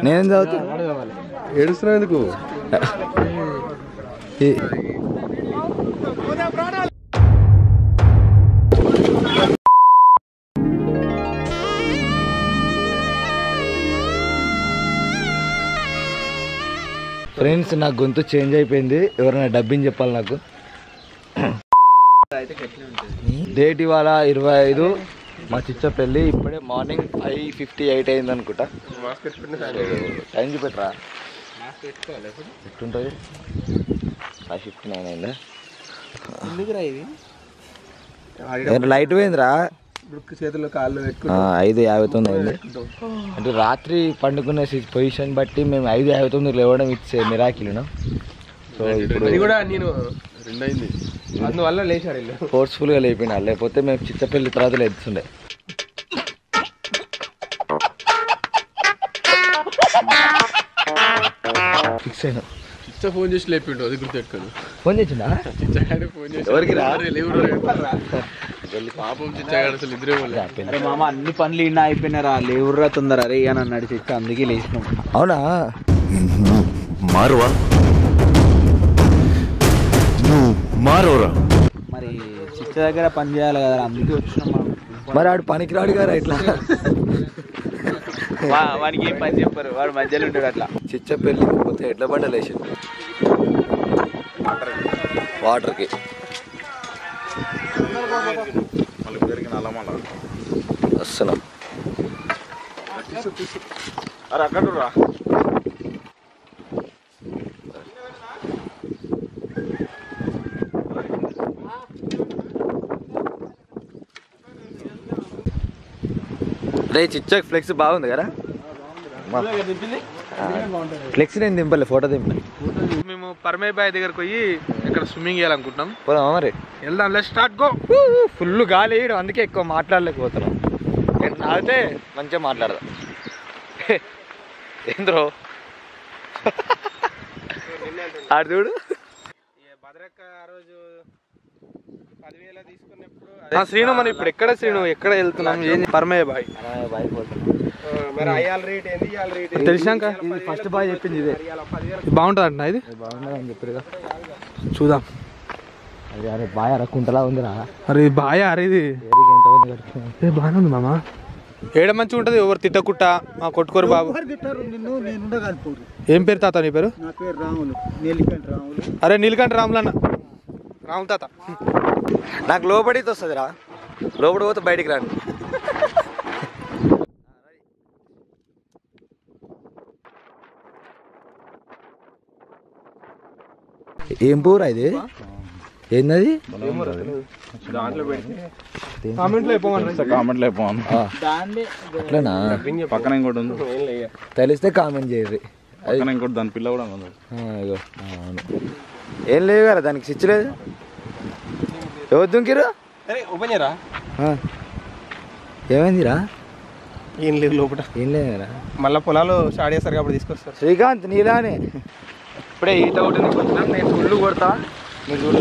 నేనేం చదువుతా ఏడుస్తున్నావు ఎందుకు ఈ- ఫ్రెండ్స్ నా గొంతు చేంజ్ అయిపోయింది ఎవరైనా డబ్బింగ్ చెప్పాలి నాకు డేట్ ఇవాళ ఇరవై ఐదు మా చిచ్చ పెళ్ళి ఇప్పుడే మార్నింగ్ ఫైవ్ ఫిఫ్టీ ఎయిట్ అయింది అనుకుంటా టైం చూపెట్టరా ఎట్టుంటుంది ఫైవ్ ఫిఫ్టీ నైన్ అయిందా ఏం లైట్ పోయిందిరా ఇప్పుడు చేతుల్లో కాళ్ళు పెట్టుకుని ఆ, ఐదు యాభై తొమ్మిది అయింది అంటే రాత్రి పండుకునే పొజిషన్ బట్టి మేము ఐదు యాభై తొమ్మిది లేవడం ఇచ్చే మిరాకిలు సో ఇప్పుడు అది కూడా నేను రెండు అయింది అందువల్ల లేచారు ఇల్లు ఫోర్స్ఫుల్గా లేపిన లేకపోతే మేము చిత్తపల్లి తర్వాత లేస్తుండే ఫిక్స్ అయినా చిచ్చ ఫోన్ చేసి లేపిండు అది గుర్తెట్టుకోను ఫోన్ చేసిందా చిచ్చగాడు ఫోన్ చేసి ఎవరికి రా? అరే లేవురు రా. పాపం చిచ్చగాడు అసలు ఇద్దరే వాళ్ళు అరే మామ అన్ని పనులు ఇన్న అయిపోయినారా లేవుర్రా తొందర అరే అని అన్నాడు చెప్తే అందుకే లేచినాం అవునా మారువా నువ్వు మారవరా మరి చిచ్చ దగ్గర పని చేయాలి కదా అందుకే వచ్చినాం మనం. మరి ఆడు పనికిరాడు గారా ఇట్లా వా- వానికి ఏం పని చెప్పారు వాడు మధ్యలో ఉంటాడు అట్లా చిచ్చపల్లి పోతే ఎడ్ల బండ లేచి వాటర్కి వస్తున్నాం రే చిచ్చక్ ఫ్లెక్స్ బాగుంది కదా ఫ్లెక్స్ నేను దింపలే ఫోటో దింపలే మేము పరమే బాయ్ దగ్గరకు పోయి ఇక్కడ స్విమ్మింగ్ చేయాలనుకుంటున్నాం పోదామా మరి వెళ్దాం లెట్ స్టార్ట్ గో ఫుల్ గాలి వేయడం అందుకే ఎక్కువ మాట్లాడలేకపోతున్నాం నేను తాగితే మంచిగా మాట్లాడదాం ఏంద్రో ఆడు చూడు భద్రక్క ఆ రోజు పదివేల తీసుకున్నప్పుడు శ్రీను మనం ఇప్పుడు ఎక్కడ శ్రీను ఎక్కడ వెళ్తున్నాం ఏం పరమయ్య బాయ్ మరి అయ్యాల రేట్ ఏంది ఇవాళ రేట్ తెలిసినాక ఫస్ట్ బాయ్ చెప్పింది ఇదే బాగుంటుంది అంట ఇది బాగున్నది అని చెప్పారుగా చూద్దాం అది అరే బాయ్ అర కుంటలా ఉందిరా అరే బాయ్ అరే ఇది ఏరికి ఎంత ఉంది కట్టుకున్నాం ఏ బాగానే ఉంది మామ ఏడ మంచిగా ఉంటుంది ఎవరు తిట్టకుట్ట మా కొట్టుకోరు బాబు నిన్ను నేను ఉండగలుగుతాను ఏం పేరు తాత నీ పేరు నా పేరు రాములు నీలికంటి రాములు అరే నీలకంఠ రాములన్న రాముల తాత నాకు లోపడితే వస్తుంది రా లోపడి పోతే బయటికి రాండి ఏం పూరా ఇది ఏందది కామెంట్లో అయిపోమని కామెంట్లో అయిపోను ఆ, అట్లనా పక్కన ఇంకోటి ఉంది తెలిస్తే కామెంట్ చేయరు అది పక్కన ఇంకోటి దాని పిల్ల కూడా ఉంది ఆ, ఇగో ఆ, అవును ఏం లేవు కదా దానికి స్విచ్ లేదు ఎవరు దుంకిరు ఓపెన్ చేయరా ఆ. ఏమైందిరా ఏం లేదు లోపల ఏం లేదురా మళ్ళీ పొలాలు స్టార్ట్ చేస్తారు కాబట్టి తీసుకొస్తారు శ్రీకాంత్ నీలానే ఇప్పుడే ఈత ఒకటి వచ్చినాం నేను ఫుల్ కొడతా మీరు చూడు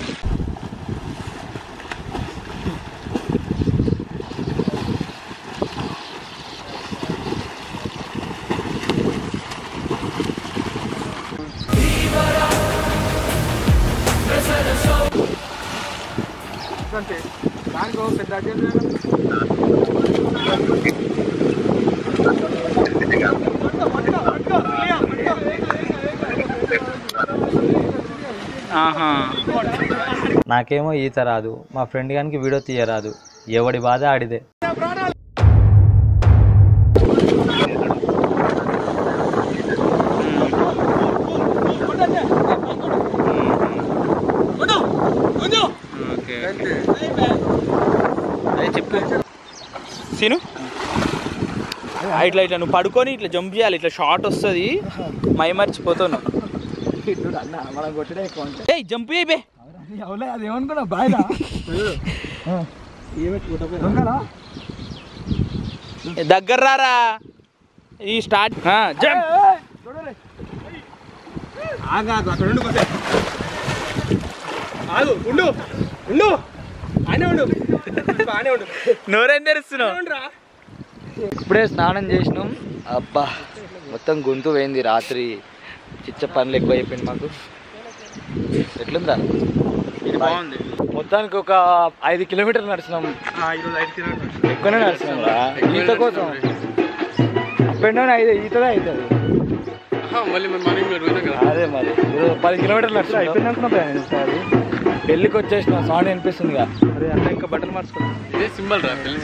నాకేమో ఈత రాదు మా ఫ్రెండ్ గానికి వీడియో తీయరాదు ఎవడి బాధ ఆడిదే అదే చెప్పు సీను ఆ, ఇట్లా ఇట్లా నువ్వు పడుకొని ఇట్లా జంప్ చేయాలి ఇట్లా షార్ట్ వస్తుంది మై మర్చిపోతావు మనం కొట్టడే ఎక్కువ ఏయ్ జంప్ అయిపోయి అవులే అది ఏమనుకున్నా బాయ్లా దగ్గర రారా ఈ స్టార్ట్ జంప్ ఆగు ఉండు ఉండు ఆనే ఉండు బాగానే ఉండు నోరేం తెరుస్తున్నావు ఇప్పుడే స్నానం చేసినాం అబ్బా మొత్తం గొంతు పోయింది రాత్రి చిచ్చ పనులు ఎక్కువ అయిపోయింది మాకు ఎట్లుందా ఇది బాగుంది మొత్తానికి ఒక ఐదు కిలోమీటర్లు నడిచినాం ఆ, ఈరోజు ఐదు కిలోమీటర్లు ఎక్కువనే నడిచినాం రా ఈత కోసం అప్ అండ్ డౌన్ ఐదు ఈతదే అవుతుంది మళ్ళీ మన మార్నింగ్ పోయినాం కదా అదే మరి ఈరోజు పది కిలోమీటర్లు నడిచినాం అయిపోయింది పెళ్ళికి వచ్చేసిన సౌండ్ అనిపిస్తుందిగా అరే అన్న ఇంకా బట్టలు మార్చుకోండి ఇదే సింబల్ రా పెళ్లి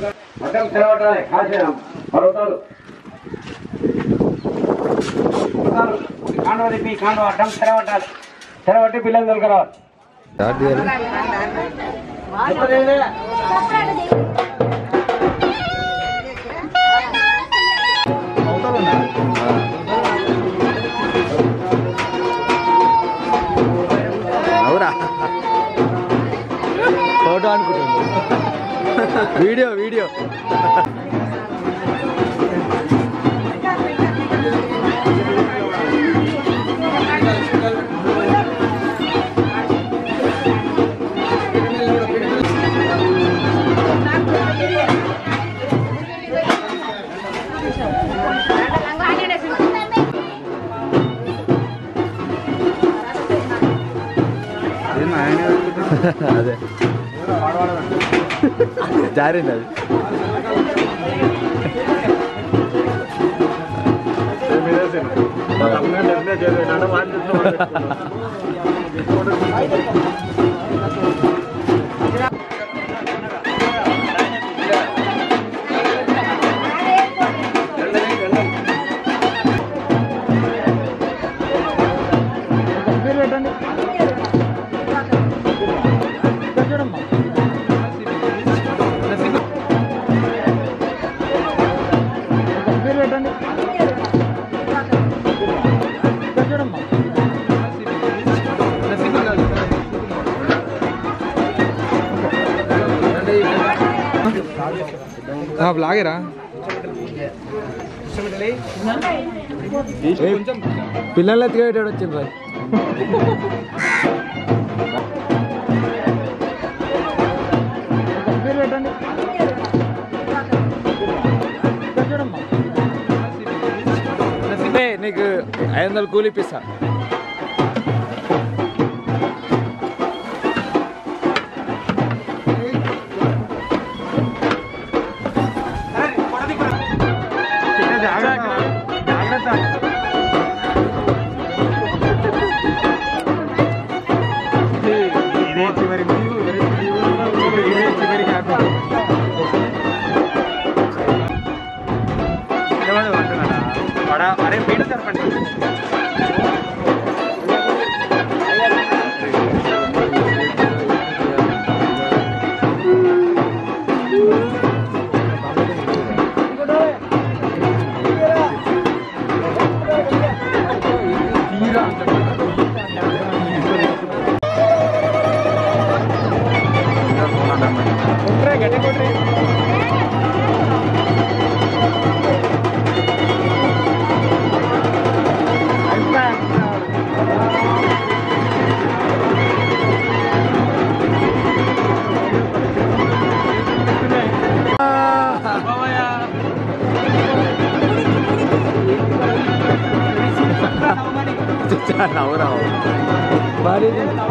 స్టార్ట్ చేయాలి అవురా ఫోటో అనుకుంటుంది వీడియో వీడియో అదే జారింది అది బ్లాగేరా పిల్లలు ఎత్తుకేటాడు వచ్చింది రా ఏ, నీకు ఐదు వందలు కూలి ఇప్పిస్తా అరే పీట సరపండి నవ్వురా మరి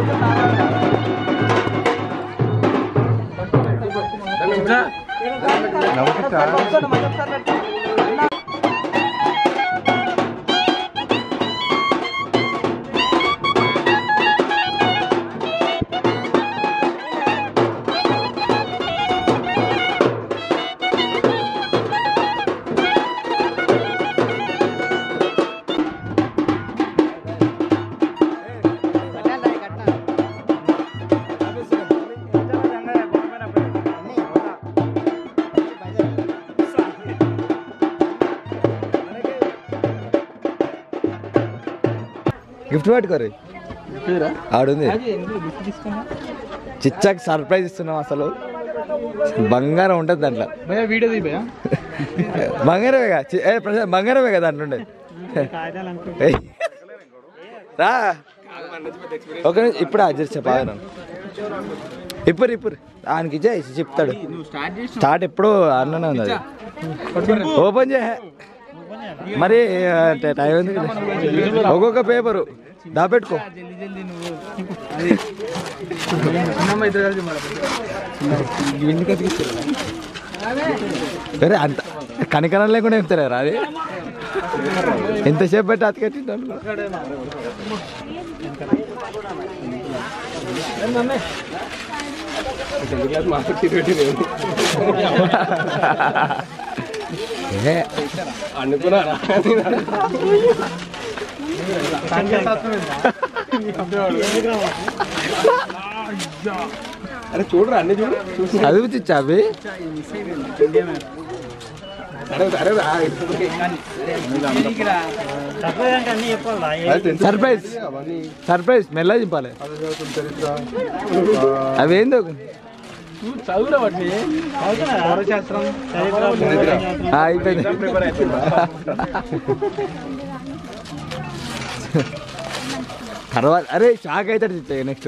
గిఫ్ట్ పట్టుకోరు ఆడుంది చిచ్చాకి సర్ప్రైజ్ ఇస్తున్నాం అసలు బంగారం ఉంటుంది దాంట్లో భయ వీడియో తీ భయ బంగారమే కదా చి- ఏ ప్రశాంత్ బంగారమే కదా దాంట్లో ఉండేది ఏయ్. రా ఒక నిమిషం, ఇప్పుడు అడ్జస్ట్ చెప్పాను ఇప్పుడు ఇప్పుడు ఆయనకి ఇచ్చే చెప్తాడు నువ్వు స్టార్ట్ చేసి స్టార్ట్ ఎప్పుడు అన్ననే ఉంది అది ఓపెన్ చేయ మరి ఆ, ట- టైం ఉంది కదా. ఒక్కొక్క పేపరు దాపెట్టుకో సరే అంత కనికరం లేకుండా చెప్తారా అది ఎంతసేపు పెట్టి అతికెట్టింటాను ఏ అనుకున్నారా అరే చూడరా అన్ని చూడు చూసి చదువు చిచ్చా అవి అరే అరే రా. అదే తెలుసు. సర్ప్రైజ్ అవన్నీ సర్ప్రైజ్ మెల్ల చెప్పాలి అవేందో ఆ, అయిపోయింది తర్వాత అరే షాక్ అవుతాడు చిచ్చా నెక్స్ట్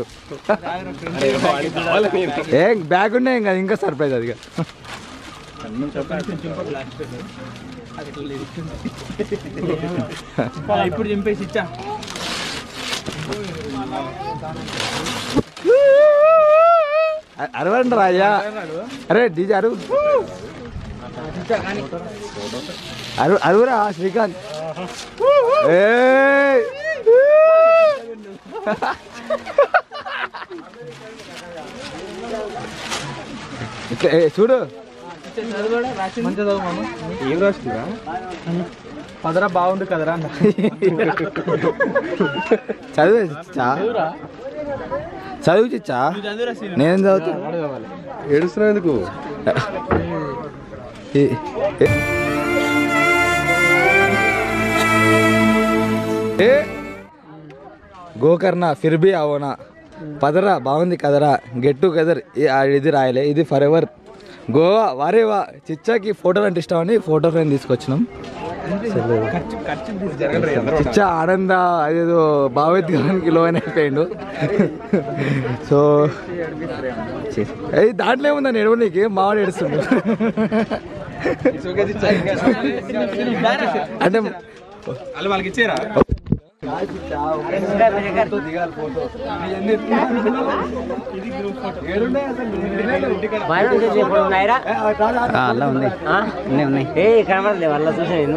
ఏం బ్యాగ్ ఉన్నాయి ఇంకా ఇంకా సర్ప్రైజ్ అది ఇక. ఇప్పుడు చింపేసి ఇచ్చా అ- అరవండి రాజా అరే డీజే అరువు అరు అరువురా శ్రీకాంత్ ఏయ్! ఇట్లా, ఏ, చూడు ఏం రాస్తుందా పదరా బాగుండు కదరా అన్న చదువు చిచ్చా చదువు చిచ్చా చదువురా సీను నేను చదువుతా ఏడుస్తున్నావు ఎందుకు ఏ- ఏ- ఏ గోకర్ణ ఫిర్బీ అవనా పదరా బాగుంది కదరా గెట్ టుగెదర్ ఇది రాయలే ఇది ఫర్ ఎవర్ గోవా వారే వా చిచ్చాకి ఫోటోలు అంటే ఇష్టం అని ఫోటో ఫ్రేమ్ తీసుకొచ్చినాం చిచ్చా ఆనంద అదేదో భావోద్వేగానికి లోన్ అయిపోయిండు సో ఏయ్, దాంట్లో ఏముందని ఎడవ నీకు మావాడు ఏడుస్తుండు అంటే వాళ్ళు వాళ్ళకి ఇచ్చారా అలా ఉంది ఉన్నాయి ఉన్నాయి ఏ కనబడలే వాళ్ళ చూసా నేను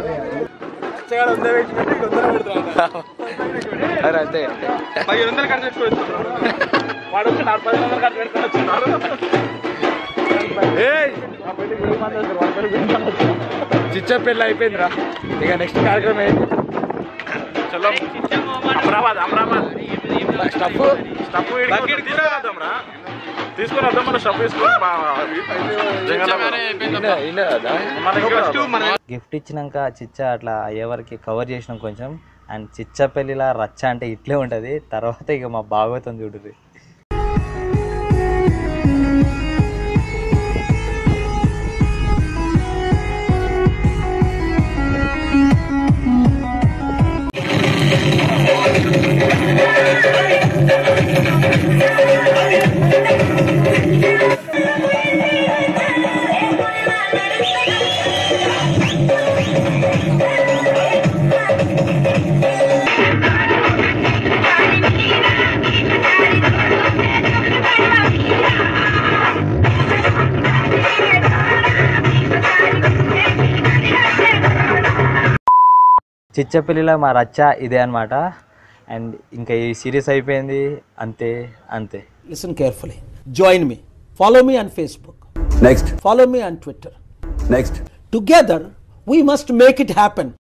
అరే అంతే పదిహేను వందలు ఖర్చు పెట్టుకోవచ్చు వాడు వచ్చి నాకు పది వందలు ఖర్చు పెట్టుకొని వచ్చినారు చిచ్చా పెళ్ళి అయిపోయిందిరా ఇక నెక్స్ట్ కార్యక్రమం ఏంటి చలో అమరాబాద్ అమరాబాద్ స్టఫ్ స్టఫ్ తీసుకురా తీసుకుని వద్దాం మన స్టఫ్ తీసుకుని గిఫ్ట్ ఇచ్చినాక చిచ్చా అట్లా అయ్యేవరకు కవర్ చేసినాం కొంచెం అండ్ చిచ్చా పెళ్ళిలా రచ్చ అంటే ఇట్లే ఉంటుంది తర్వాత ఇక మా భాగవతం చూడుర్రి చిచ్చా పెళ్ళిలో మా రచ్చ ఇదే అనమాట అండ్ ఇంకా ఈ సిరీస్ అయిపోయింది అంతే అంతే Listen carefully. Join me. Follow me on Facebook. Next, Follow me on Twitter. next. Together, we must make it happen.